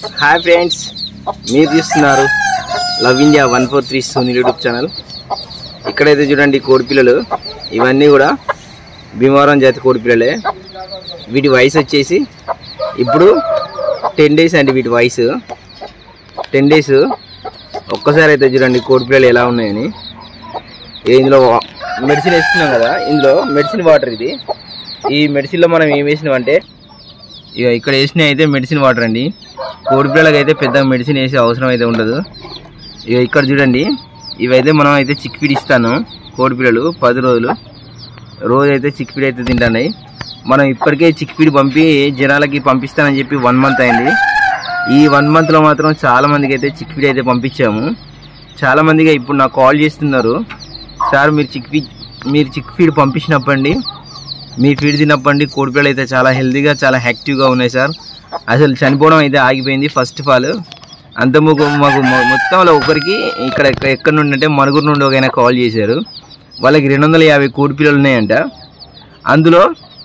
hi friends మీరు చూస్తున్నారు love India one four three Sony YouTube channel ఇక్కడైతే చూడండి కోడి పిల్లలు ఇవన్నీ కూడా భీమవరం జాతి కోడి పిల్లలే వీటి వయసు వచ్చేసి ఇప్పుడు టెన్ డేస్ అండి వీటి వయసు టెన్ డేస్ ఒక్కసారి అయితే చూడండి కోడి పిల్లలు ఎలా ఉన్నాయని ఇది ఇందులో మెడిసిన్ వేస్తున్నాం కదా ఇందులో మెడిసిన్ వాటర్ ఇది ఈ మెడిసిన్లో మనం ఏం వేసినాం అంటే ఇక ఇక్కడ వేసినవి అయితే మెడిసిన్ వాటర్ అండి కోడి పిల్లలకి అయితే పెద్ద మెడిసిన్ వేసే అవసరం అయితే ఉండదు ఇక ఇక్కడ చూడండి ఇవైతే మనం అయితే చిక్కిపిడి ఇస్తాను కోడి పిల్లలు పది రోజులు రోజు అయితే చిక్కిపిడి అయితే తింటున్నాయి మనం ఇప్పటికే చిక్కిపిడి పంపి జనాలకి పంపిస్తానని చెప్పి వన్ మంత్ అయింది ఈ వన్ మంత్లో మాత్రం చాలా మందికి అయితే చిక్కిపిడి అయితే పంపించాము చాలా మందిగా ఇప్పుడు నాకు కాల్ చేస్తున్నారు సార్ మీరు చిక్ ఫీడ్ మీరు చిక్ ఫీడ్ పంపించినప్పండి మీ ఫీడ్ తిన్నప్పండి కోడిపిల్లలు అయితే చాలా హెల్తీగా చాలా యాక్టివ్గా ఉన్నాయి సార్ అసలు చనిపోవడం అయితే ఆగిపోయింది ఫస్ట్ ఆఫ్ ఆల్ అంత మాకు మాకు మొ- మొత్తంలో ఒకరికి ఇక్కడ ఎక్క- ఎక్కడ నుండి అంటే మరుగురు నుండి ఒక ఆయన కాల్ చేశారు వాళ్ళకి రెండు వందల యాభై కోడి పిల్లలు ఉన్నాయంట అందులో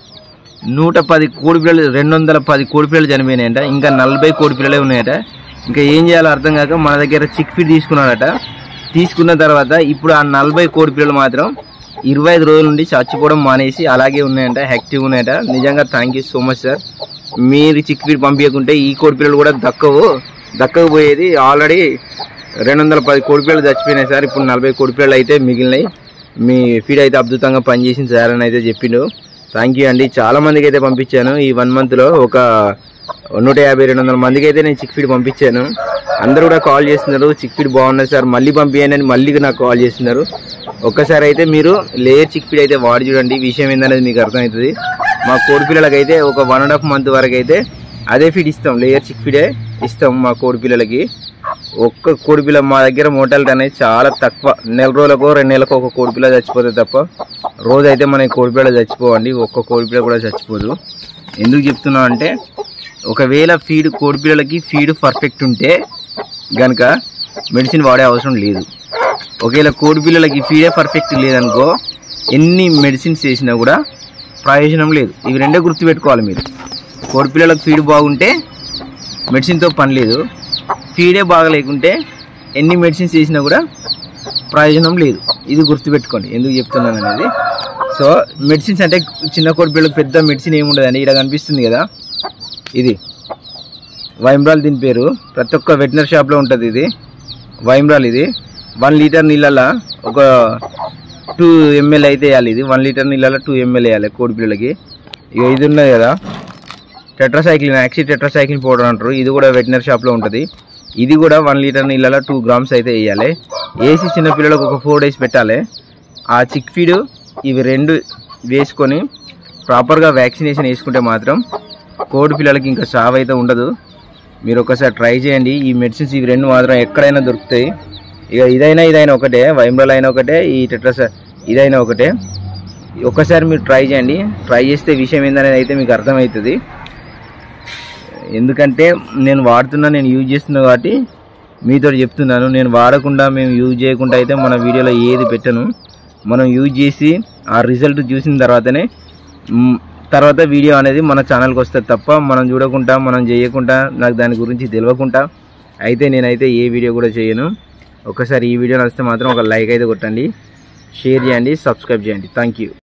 నూట పది కోడి పిల్లలు రెండు వందల పది కోడి పిల్లలు చనిపోయినాయంట ఇంకా నలభై కోడి పిల్లలే ఉన్నాయట ఇంకా ఏం చేయాలో అర్థం కాక మన దగ్గర చిక్ ఫీడ్ తీసుకున్నాడట తీసుకున్న తర్వాత ఇప్పుడు ఆ నలభై కోడి పిల్లలు మాత్రం ఇరవై ఐదు రోజుల నుండి చచ్చిపోవడం మానేసి అలాగే ఉన్నాయంట యాక్టివ్ ఉన్నాయట నిజంగా thank you so much sir మీరు చిక్ ఫీడ్ పంపించకుంటే ఈ కోడి పిల్లలు కూడా దక్కవు దక్కకపోయేది ఆల్రెడీ రెండు వందల పది కోడి పిల్లలు చచ్చిపోయినాయి సార్ ఇప్పుడు నలభై కోడి పిల్లలు అయితే మిగిలినాయి మీ ఫీడ్ అయితే అద్భుతంగా పనిచేసింది సార్ అని అయితే చెప్పిండు థ్యాంక్ యూ అండి చాలా మందికి అయితే పంపించాను ఈ వన్ మంత్లో ఒక నూట యాభై రెండు వందల మందికి అయితే నేను చిక్ ఫీడ్ పంపించాను అందరూ కూడా కాల్ చేస్తున్నారు చిక్ ఫీడ్ బాగున్నది సార్ మళ్ళీ పంపించండి అని మళ్ళీ నాకు కాల్ చేస్తున్నారు ఒక్కసారి అయితే మీరు లేయర్ చిక్ ఫీడ్ అయితే వాడి చూడండి విషయం ఏందనేది మీకు అర్థమవుతుంది మా కోడి పిల్లలకి అయితే ఒక వన్ అండ్ హాఫ్ మంత్ వరకు అయితే అదే ఫీడ్ ఇస్తాం లేయర్ చిక్ ఫీడే ఇస్తాం మా కోడి పిల్లలకి ఒక్క కోడి పిల్ల మా దగ్గర మోటాలిటీ అనేది చాలా తక్కువ నెల రోజులకో రెండు నెలలకు ఒక కోడి పిల్ల చచ్చిపోతుంది తప్ప రోజు అయితే మన కోడి పిల్ల చచ్చిపోవండి ఒక్క కోడి పిల్ల కూడా చచ్చిపోదు ఎందుకు చెప్తున్నా అంటే ఒకవేళ ఫీడ్ కోడి పిల్లలకి ఫీడ్ పర్ఫెక్ట్ ఉంటే గనక మెడిసిన్ వాడే అవసరం లేదు ఒకవేళ కోడి పిల్లలకి ఫీడే పర్ఫెక్ట్ లేదనుకో ఎన్ని మెడిసిన్స్ వేసినా కూడా ప్రయోజనం లేదు ఇవి రెండే గుర్తుపెట్టుకోవాలి మీరు కోడి పిల్లలకు ఫీడ్ బాగుంటే మెడిసిన్తో పని లేదు ఫీడే బాగలేకుంటే ఎన్ని మెడిసిన్స్ వేసినా కూడా ప్రయోజనం లేదు ఇది గుర్తుపెట్టుకోండి ఎందుకు చెప్తున్నాను అనేది సో మెడిసిన్స్ అంటే చిన్న కోడి పిల్లలకు పెద్ద మెడిసిన్ ఏమి ఉండదండి ఇక్కడ కనిపిస్తుంది కదా ఇది వైమ్రాల్ దీని పేరు ప్రతి ఒక్క వెటనరీ షాప్లో ఉంటుంది ఇది వైమ్రాల్ ఇది వన్ లీటర్ నీళ్ళల్లో ఒక టూ ఎంఎల్ అయితే వేయాలి ఇది వన్ లీటర్ నీళ్ళల్లో టూ ఎంఎల్ వేయాలి కోడి పిల్లలకి ఇక ఇది ఉన్నది కదా టెట్రాసైక్లిన్ యాక్సి టెట్రాసైక్లిన్ పౌడర్ అంటారు ఇది కూడా వెటనరీ షాప్లో ఉంటుంది ఇది కూడా వన్ లీటర్ నీళ్ళలో టూ గ్రామ్స్ అయితే వేయాలి వేసి చిన్న పిల్లలకు ఒక ఫోర్ డేస్ పెట్టాలి ఆ చిక్ ఫీడ్ ఇవి రెండు వేసుకొని ప్రాపర్గా వ్యాక్సినేషన్ వేసుకుంటే మాత్రం కోడి పిల్లలకి ఇంకా చావు అయితే ఉండదు మీరు ఒకసారి ట్రై చేయండి ఈ మెడిసిన్స్ ఇవి రెండు మాత్రం ఎక్కడైనా దొరుకుతాయి ఇక ఇదైనా ఇదైనా ఒకటే వైమ్రాల్ అయినా ఒకటే ఈ టెట్రస్ ఇదైనా ఒకటే ఒక్కసారి మీరు ట్రై చేయండి ట్రై చేస్తే విషయం ఏందనేది అయితే మీకు అర్థమవుతుంది ఎందుకంటే నేను వాడుతున్నా నేను యూజ్ చేస్తున్నా కాబట్టి మీతో చెప్తున్నాను నేను వాడకుండా మేము యూజ్ చేయకుండా అయితే మన వీడియోలో ఏది పెట్టను మనం యూజ్ చేసి ఆ రిజల్ట్ చూసిన తర్వాతనే మ్, తర్వాత వీడియో అనేది మన ఛానల్కి వస్తుంది తప్ప మనం చూడకుండా మనం చేయకుండా నాకు దాని గురించి తెలియకుండా అయితే నేనైతే ఏ వీడియో కూడా చేయను ఒకసారి ఈ వీడియో నచ్చితే మాత్రం ఒక లైక్ అయితే కొట్టండి షేర్ చేయండి సబ్స్క్రైబ్ చేయండి థ్యాంక్ యూ